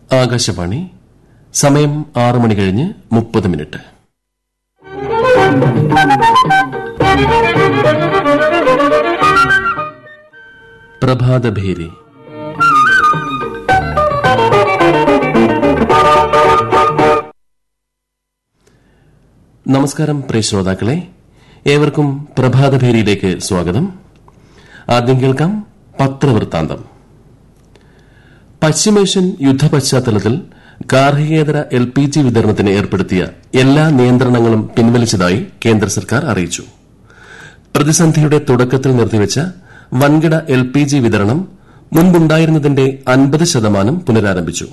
ആകാശവാണി സമയം ആറ് മണി കഴിഞ്ഞ് മുപ്പത് മിനിറ്റ് പ്രഭാതഭേരി നമസ്കാരം പ്രിയ ശ്രോതാക്കളെ ഏവർക്കും പ്രഭാതഭേരിയിലേക്ക് സ്വാഗതം ആദ്യം കേൾക്കാം പത്രവൃത്താന്തം പശ്ചിമേഷ്യൻ യുദ്ധ പശ്ചാത്തലത്തിൽ ഗാർഹികേതര എൽ പി ജി വിതരണത്തിന് ഏർപ്പെടുത്തിയ എല്ലാ നിയന്ത്രണങ്ങളും പിൻവലിച്ചതായി കേന്ദ്ര സർക്കാർ അറിയിച്ചു പ്രതിസന്ധിയുടെ തുടക്കത്തിൽ നിർത്തിവച്ച വൻകിട എൽ പി ജി വിതരണം മുൻപുണ്ടായിരുന്നതിന്റെ അൻപത് ശതമാനം പുനരാരംഭിച്ചു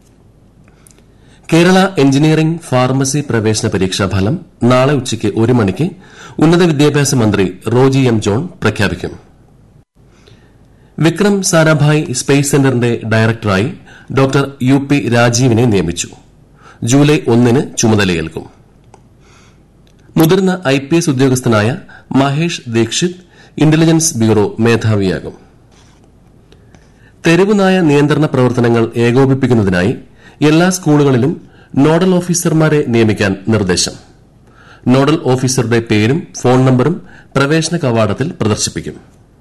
കേരള എഞ്ചിനീയറിംഗ് ഫാർമസി പ്രവേശന പരീക്ഷാ ഫലം നാളെ ഉച്ചയ്ക്ക് ഒരു മണിക്ക് ഉന്നത വിദ്യാഭ്യാസ മന്ത്രി റോജി എം ജോൺ പ്രഖ്യാപിക്കും വിക്രം സാരാഭായ് സ്പേസ് സെന്ററിന്റെ ഡയറക്ടറായി ഡോക്ടർ യു പി രാജീവിനെ നിയമിച്ചു ജൂലൈ ഒന്നിന് ചുമതലയേൽക്കും മുതിർന്ന ഐ പി എസ് ഉദ്യോഗസ്ഥനായ മഹേഷ് ദീക്ഷിത് ഇന്റലിജൻസ് ബ്യൂറോ മേധാവിയാകും തെരുവുനായ നിയന്ത്രണ പ്രവർത്തനങ്ങൾ ഏകോപിപ്പിക്കുന്നതിനായി എല്ലാ സ്കൂളുകളിലും നോഡൽ ഓഫീസർമാരെ നിയമിക്കാൻ നിർദ്ദേശം നോഡൽ ഓഫീസറുടെ പേരും ഫോൺ നമ്പറും പ്രവേശന കവാടത്തിൽ പ്രദർശിപ്പിക്കും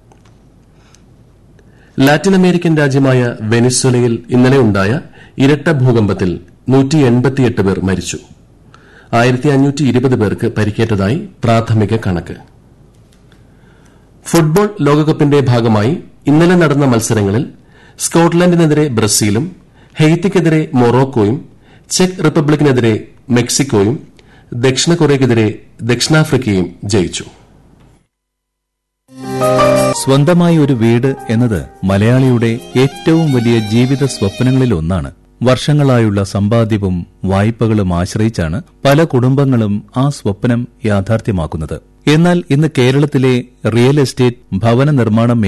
ലാറ്റിൻ അമേരിക്കൻ രാജ്യമായ വെനിസ്വലയിൽ ഇന്നലെ ഉണ്ടായ ഇരട്ട ഭൂകമ്പത്തിൽ പേർ മരിച്ചു പേർക്ക് പരിക്കേറ്റതായി പ്രാഥമിക കണക്ക് ഫുട്ബോൾ ലോകകപ്പിന്റെ ഭാഗമായി ഇന്നലെ നടന്ന മത്സരങ്ങളിൽ സ്കോട്ട്ലൻഡിനെതിരെ ബ്രസീലും ഹെയ്ത്തിക്കെതിരെ മൊറോക്കോയും ചെക്ക് റിപ്പബ്ലിക്കിനെതിരെ മെക്സിക്കോയും ദക്ഷിണ കൊറിയയ്ക്കെതിരെ ദക്ഷിണാഫ്രിക്കയും ജയിച്ചു സ്വന്തമായി ഒരു വീട് എന്നത് മലയാളിയുടെ ഏറ്റവും വലിയ ജീവിത സ്വപ്നങ്ങളിൽ ഒന്നാണ് വർഷങ്ങളായുള്ള സമ്പാദ്യവും വായ്പകളും ആശ്രയിച്ചാണ് പല കുടുംബങ്ങളും ആ സ്വപ്നം യാഥാർത്ഥ്യമാക്കുന്നത് എന്നാൽ ഇന്ന് കേരളത്തിലെ റിയൽ എസ്റ്റേറ്റ് ഭവന നിർമ്മാണം